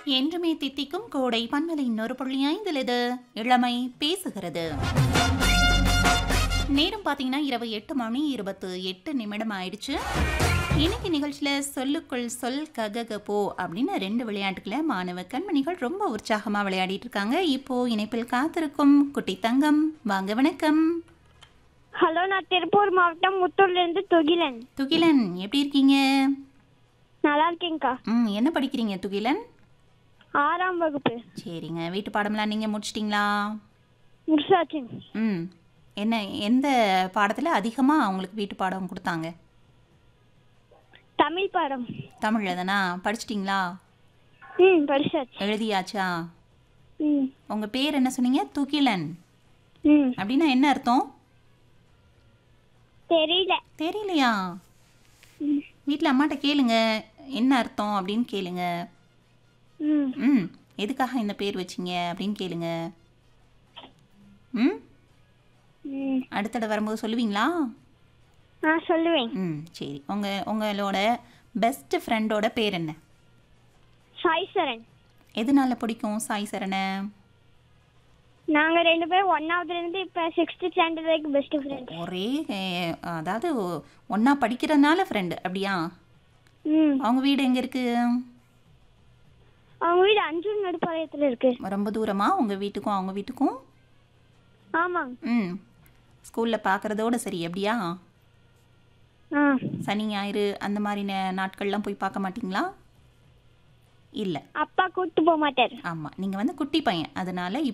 என்றுமே தித்திக்கும் கோடை பன்மலை இன்னொரு புள்ளி ஐந்தில் இது இளமை பேசுகிறது நேரம் பார்த்தீங்கன்னா இரவு எட்டு மணி இருபத்து எட்டு நிமிடம் ஆயிடுச்சு இன்னைக்கு நிகழ்ச்சியில் சொல்லுக்குள் சொல் ககக போ அப்படின்னு ரெண்டு விளையாட்டுக்களை மாணவ கண்மணிகள் ரொம்ப உற்சாகமாக விளையாடிட்டு இருக்காங்க இப்போ இணைப்பில் காத்திருக்கும் குட்டி தங்கம் வாங்க வணக்கம் ஹலோ நான் திருப்பூர் மாவட்டம் முத்தூர்ல இருந்து துகிலன் துகிலன் எப்படி இருக்கீங்க நல்லா இருக்கேங்க்கா ம் என்ன படிக்கிறீங்க துகிலன் ஆறாம் வகுப்பு சரிங்க வீட்டு பாடம்லாம் நீங்கள் முடிச்சிட்டிங்களா முடிச்சாச்சுங்க ம் என்ன எந்த பாடத்தில் அதிகமாக அவங்களுக்கு வீட்டு பாடம் கொடுத்தாங்க தமிழ் பாடம் தமிழில் தானா படிச்சிட்டிங்களா ம் படிச்சாச்சு எழுதியாச்சா ம் உங்கள் பேர் என்ன சொன்னீங்க துகிலன் ம் அப்படின்னா என்ன அர்த்தம் தெரியல தெரியலையா ம் வீட்டில் அம்மாட்ட கேளுங்க என்ன அர்த்தம் அப்படின்னு கேளுங்க ம் ம் எதுக்காக இந்த பேர் வச்சிங்க அப்படின்னு கேளுங்க ம் ம் அடுத்த தடவை வரும்போது சொல்லுவீங்களா நான் சொல்லுவேன் ம் சரி உங்கள் உங்களோட பெஸ்ட் ஃப்ரெண்டோட பேர் என்ன சாய்சரன் எதனால பிடிக்கும் சாய் சரணை நாங்க ரெண்டு பேரும் ஒன்னாவதுல இருந்து இப்ப சிக்ஸ்த் ஸ்டாண்டர்ட் வரைக்கும் பெஸ்ட் ஃப்ரெண்ட் ஒரே அஹ், அதாவது ஒன்றா படிக்கிறதுனால ஃப்ரெண்டு அப்படியா ம் அவங்க வீடு எங்கே இருக்குது அவங்க வீடு அஞ்சூர் நடுப்பாளையத்துல இருக்கு ரொம்ப தூரமா உங்கள் வீட்டுக்கும் அவங்க வீட்டுக்கும் ஆமாங்க ம் ஸ்கூலில் பார்க்குறதோட சரி அப்படியா ஆ சனி ஞாயிறு அந்த மாதிரி நே- நாட்கள்லாம் போய் பார்க்க மாட்டிங்களா இல்லை அப்பா கூட்டு போக மாட்டார் ஆமாம் நீங்கள் வந்து குட்டி பையன் அதனால